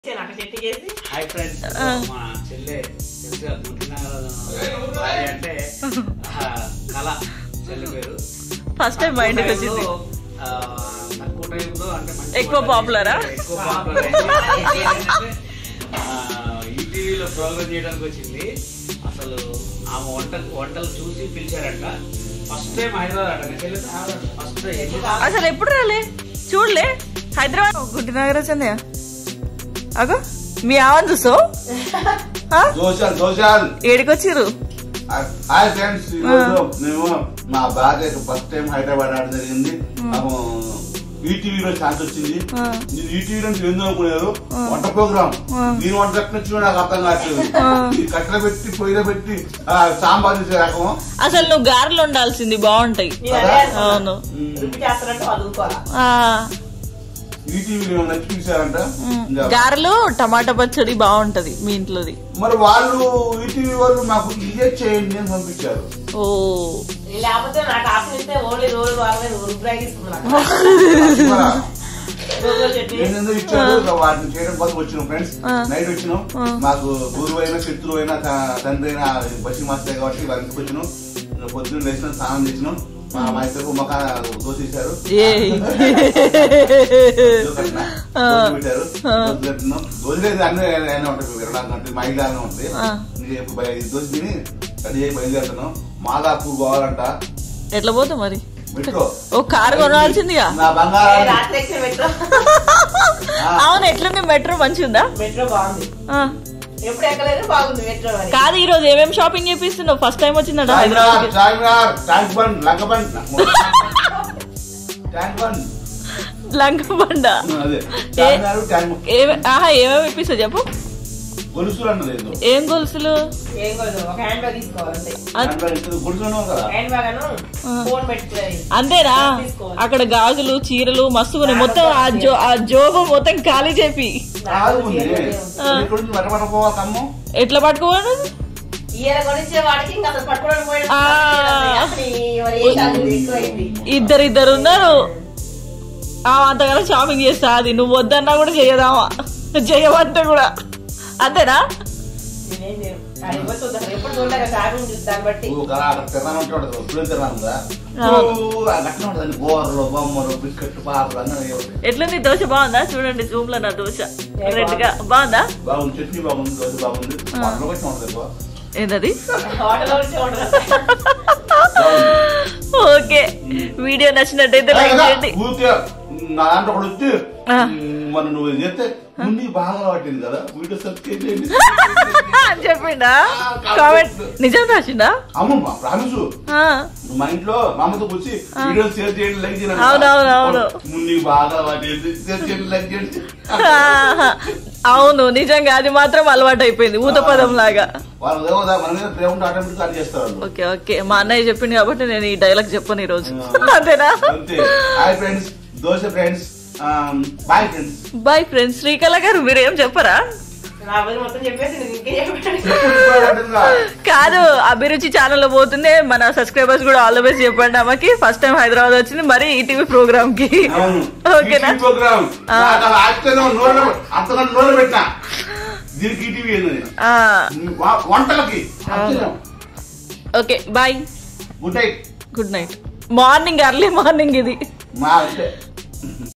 నాకు చెట్టు చేసి హాయ్ ఫ్రెండ్స్ మా చెల్లె తెలుసుగా గుంటున్నారు భార్య అంటే ఆ, కళ చెల్లె పేరు ఫస్ట్ టైం మా ఇంటికి తక్కువ వచ్చింది టైంలో, ఆ, తక్కువ టైంలో అంటే మంచి ఎక్కువ వంటలు popular ఆ? చేసి, ఎక్కువ పాపులర్ ఏంటంటే ఈటీవీలో ప్రోగ్రామ్ చేయడానికి వచ్చింది అసలు ఆమె వంట వంటలు చూసి పిలిచారంట ఫస్ట్ టైం హైదరాబాద్ అంట చెల్లె ఫస్ట్ టైం అసలు ఎప్పుడు రాలే చూడలే హైదరాబాద్ గుడ్డి నాగరాజన్నయ్య అగో మీ ఆవని చూసావు దోషాలు దోషాలు ఏడికొచ్చిర్రు హాయ్ ఫ్రెండ్స్ ఈరోజు మేము మా భార్య ఫస్ట్ టైం హైదరాబాద్ ఆడడం జరిగింది మాకు ఈటీవీలో ఛాన్స్ వచ్చింది ఆ. నేను ఈటీవీ నుంచి ఏందో అనుకున్నారు వంట ప్రోగ్రామ్ దీని వంట ఎక్కడ వచ్చిందో నాకు అర్థం కావట్లేదు ఈ కట్టెలు పెట్టి పొయ్యిలో పెట్టి ఆ, సాంబార్ చేసే రకం అసలు నువ్వు గారెలు ఉండాల్సింది బాగుంటాయి నేను అదే అనుకున్నా. అవును రుబ్బి చేస్తారంటే వాళ్ళు ఊరుకోవాలా ఆ, ఈటీవీలో నచ్చి చూసారంట ఇంకా గారెలు టమాటా పచ్చడి బాగుంటది మీ ఇంట్లోది మరి వాళ్ళు ఈటీవీ వాళ్ళు మాకు ఇదే చేయండి అని పంపించారు ఓ లేకపోతే నాకు ఆప్షన్ ఇస్తే ఓన్లీ రోజు వాళ్ళని రుబ్బి తీసుకున్నాను మరి రోజు చెట్టు చేసి ఏందేందో ఇచ్చారు ఇక వాటిని చేయడం కోసం వచ్చినాం ఫ్రెండ్స్ ఆ. నైట్ వచ్చినాం మాకు గురువు అయినా శత్రువు అయినా త- తండ్రి అయినా బసి మాస్టర్ కాబట్టి వారి ఇంటికి వచ్చినాం ఇంకా పొద్దున్న లేచినాం స్నానం చేసినాం మా మా ఇద్దరు మొక్క దోసేశారు ఏ దోసెట్టిన, దోసె పెట్టారు దోసె పెట్టినాం దోసలేదు అన్నీ అయినా ఉంటాయి ఇరవై నాలుగు గంటలు మా ఇల్లు అయినా ఉంటాయి ఆ. ఇంకా ఇప్పుడు బయ- ఈ దోశ తిని రెడీ అయ్యి బయలుదేరుతున్నాం మాదాపూర్ పోవాలంట ఎట్లా పోతావు మరి మెట్రో ఓ కారు కొనాల్సిందిగా నా బంగారం రాత్రి ఎక్కిన మెట్రో అవును ఎట్లుంది మెట్రో మంచిగుందా మెట్రో బాగుంది ఆ. ఎప్పుడు ఎక్కలేదు బాగుంది మెట్రో అని కాదు ఈ రోజు ఏమేమి షాపింగ్ చేపిస్తున్నావు ఫస్ట్ టైం వచ్చిందట చార్మినార్ హైదరాబాద్ చార్మినార్ ట్యాంక్ బండ్ లంక బండ్ ట్యాంక్ బండ్ లంక బండ అదే చార్మినార్ ట్యాంక్ బండ్. ఏమే ఆహా ఏమేమి ఇప్పిస్తావు చెప్పు గొలుసులు అన్నది ఏదో ఏం గొలుసులు ఏం కొలదు ఒక హ్యాండ్ బ్యాగ్ తీసుకోవాలంటే అ- దాంట్లో ఇంత గొలుసులు ఉన్నావు కదా హ్యాండ్ బ్యాగ్ అను ఫోన్ పెట్టుకునేది అంతేనా తీసుకోవాలి. అక్కడ గాజులు చీరలు మస్తు ఉన్నాయి మొత్తం ఆ జో ఆ జోబు మొత్తం ఖాళీ చేపి కాదు ఉంది ఆ. ఇక్కడ నుంచి వెంట వెంట పోవాలి కమ్ము ఎట్లా పట్టుకోవాలి ఈయన కొనిచ్చే వాడికి ఇంకా అసలు పట్టుకోవడం పోయి ఆ. మరి ఏ కాదు ఎక్కువైంది ఇద్దరు ఇద్దరు ఉన్నారు ఆ అంతగానో షాపింగ్ చేస్తా అది నువ్వు వద్దన్నా కూడా చేయదామా చేయమంటే కూడా అంతేనా నేనేం చేయను. అది ఎవరు చూద్దాం. ఎప్పుడు చూడలేక షాపింగ్ చూసి దాన్ని బట్టి నువ్వు కదా అక్కడ తిన్నాను ఉంటే ఉంటుంది ఎప్పుడు తిన్నాను కదా అవును. గట్టిన ఉంటుంది గోరలు బొమ్మలు బిస్కెట్ పాపలు అన్నీ ఉంటాయి. ఎట్లుంది దోశ బాగుందా చూడండి జూమ్ లో నా దోశ రెడ్ గా బాగుందా బాగుంది చట్నీ బాగుంది దోశ బాగుంది వాటర్ వచ్చి ఉంటుంది ఎక్కువ. ఏంటది హోటల్ వచ్చి ఉండదు ఓకే వీడియో నచ్చినట్టయితే లైక్ చేయండి ఊరికే నా దాంట్లో ఒకడు వచ్చి ఆ. మన నువ్వు చేస్తే ముందు బాగా పట్టింది కదా వీడియో సబ్స్క్రైబ్ చేయండి అని చెప్పిండా కామెంట్ నిజం రాసిండా అమ్మమ్మ ప్రామిసు ఆ, నువ్వు మా ఇంట్లో మా అమ్మతో వచ్చి వీడియో షేర్ చేయండి లైక్ చేయండి అవును, అవును, అవును. ముందు బాగా పట్టింది షేర్ చేయండి లైక్ చేయండి ఆహా. అవును నిజంగా అది మాత్రం అలవాటు అయిపోయింది ఊత పదం లాగా వాళ్ళు ఏమో దా- మన మీద ప్రేమ ఉంటే ఆటోమేటిక్ అది చేస్తారు వాళ్ళు. ఓకే ఓకే మా అన్నయ్య చెప్పింది కాబట్టి నేను ఈ డైలాగ్ చెప్పను ఈ రోజు అంతేనా అంతే hi friends dosa friends bye friends bye friends Srikala గారు మీరేం చెప్పరా నా పేరు మొత్తం చెప్పేసి నేను ఇంకే చెప్పాను కాదు అభిరుచి ఛానల్ లో పోతుందే మన సబ్స్క్రైబర్స్ కూడా ఆల్ ద బెస్ట్ చెప్పండి ఆమెకి ఫస్ట్ టైం హైదరాబాద్ వచ్చింది మరి ఈటీవీ ప్రోగ్రామ్ కి అవును ఓకేనా ప్రోగ్రామ్ ఆ. ఆశ్చర్యం నోళ్ళు అంతగా నోళ్ళు పెట్టినా దీనికి ఈటీవీ ఏందని ఆ, వా- వంటలకి ఆశ్చర్యం okay bye good night good night morning early morning ఇది మా అంటే